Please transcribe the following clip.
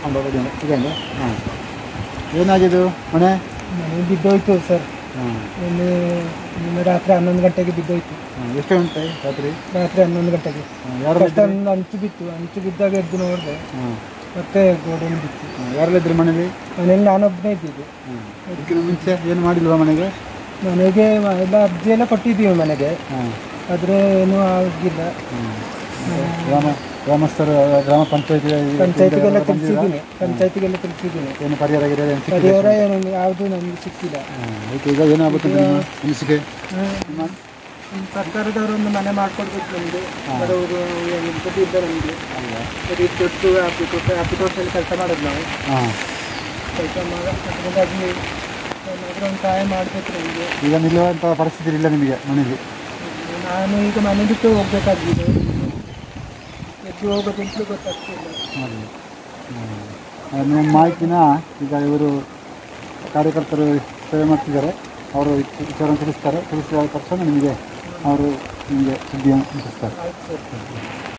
ಅಂಬಾಬಡಿ ಇದೆ ಹಾಂ ಏನಾಗಿದ್ದು ಮನೆ ಮನೆ ಬಿದ್ದೋಯ್ತು ಸರ್ ಹಾಂ ಇಲ್ಲಿ ನಿನ್ನೆ ರಾತ್ರಿ ಹನ್ನೊಂದು ಗಂಟೆಗೆ ಬಿದ್ದೋಯ್ತು ಹಾಂ ಎಷ್ಟು ಗಂಟೆ ರಾತ್ರಿ ರಾತ್ರಿ ಹನ್ನೊಂದು ಗಂಟೆಗೆ ಹಾಂ ಯಾರು ಫಸ್ಟ್ ಒಂದು ಅಂಚು ಬಿತ್ತು ಅಂಚು ಬಿದ್ದಾಗ ಎದ್ದು ನೋಡಿದೆ ಹಾಂ ಮತ್ತೆ ಗೋಡೆಯಲ್ಲಿ ಬಿತ್ತು ಯಾರೆಲ್ಲ ಇದ್ರಿ ಮನೇಲಿ ಮನೇಲಿ ನಾನೊಬ್ಬನೇ ಇದ್ದಿದ್ದು ಹಾಂ ಇದಕ್ಕಿಂತ ಮುಂಚೆ ಏನು ಮಾಡಿಲ್ವಾ ಮನೆಗೆ ಮನೆಗೆ ಮ- ಎಲ್ಲ ಅರ್ಜಿ ಎಲ್ಲ ಕೊಟ್ಟಿದ್ದೀವಿ ಮನೆಗೆ ಹಾಂ ಆದರೆ ಏನೂ ಆಗಿಲ್ಲ ಗ್ರಾಮ ಗ್ರಾಮಸ್ಥರು ಗ್ರಾಮ ಪಂಚಾಯತಿ ಪಂಚಾಯತಿಗೆಲ್ಲ ತಿಳಿಸಿದ್ದೀನಿ ಪಂಚಾಯತಿಗೆಲ್ಲ ತಿಳಿಸಿದ್ದೀನಿ ಏನು ಪರಿಹಾರ ಗಿರಿಹಾರ ಏನು ಸಿಕ್ಕಿದೆ? ಪರಿಹಾರ ಏನು ಯಾವುದು ನನಗೆ ಸಿಕ್ಕಿಲ್ಲ ಹಾಂ ಅದಕ್ಕೆ ಈಗ ಏನಾಗುತ್ತೆ ಅಂತ ನಿಮ್ಮ ಅನಿಸಿಕೆ ಹ್ಮ್. ಸರ್ಕಾರದವರು ಒಂದು ಮನೆ ಮಾಡ್ಕೊಡ್ಬೇಕು ನಮಗೆ ಬಡವರು ಎಂಥದ್ದು ಇಲ್ಲ ನಮಗೆ ಬರೀ ದುಡ್ಡು ಹ್ಯಾಪಿ ತೋಟ ಹ್ಯಾಪಿ ತೋಟದಲ್ಲಿ ಕೆಲಸ ಮಾಡೋದು ನಾವು ಹಾಂ ಕೆಲಸ ಮಾಡೋ ಅದರಿಂದಾಗಿ ಏನಾದರೂ ಒಂದು ಸಹಾಯ ಮಾಡಬೇಕು ನಮಗೆ ಈಗ ನಿಲ್ಲುವಂಥ ಪರಿಸ್ಥಿತಿ ಇಲ್ಲ ನಿಮಗೆ ಮನೇಲಿ ನಾನು ಈಗ ಮನೆ ಬಿಟ್ಟು ಹೋಗ್ಬೇಕಾಗಿದೆ ಎದ್ದು ಹೋಗೋದಂತಲೂ ಗೊತ್ತಾಗ್ತಿಲ್ಲ ಹಾಗೆ ಹ್ಮ್. ನಿಮ್ಮ ಮಾಹಿತಿನ ಈಗ ಇವರು ಕಾರ್ಯಕರ್ತರು ಸೇವೆ ಮಾಡ್ತಿದ್ದಾರೆ ಅವರು ವಿಚಾರ ತಿಳಿಸ್ತಾರೆ ತಿಳಿಸಿದ ತಕ್ಷಣ ನಿಮಗೆ ಅವರು ನಿಮಗೆ ಸುದ್ದಿಯನ್ನು ಮುಟ್ಟಿಸ್ತಾರೆ ಆಯ್ತು ಸರ್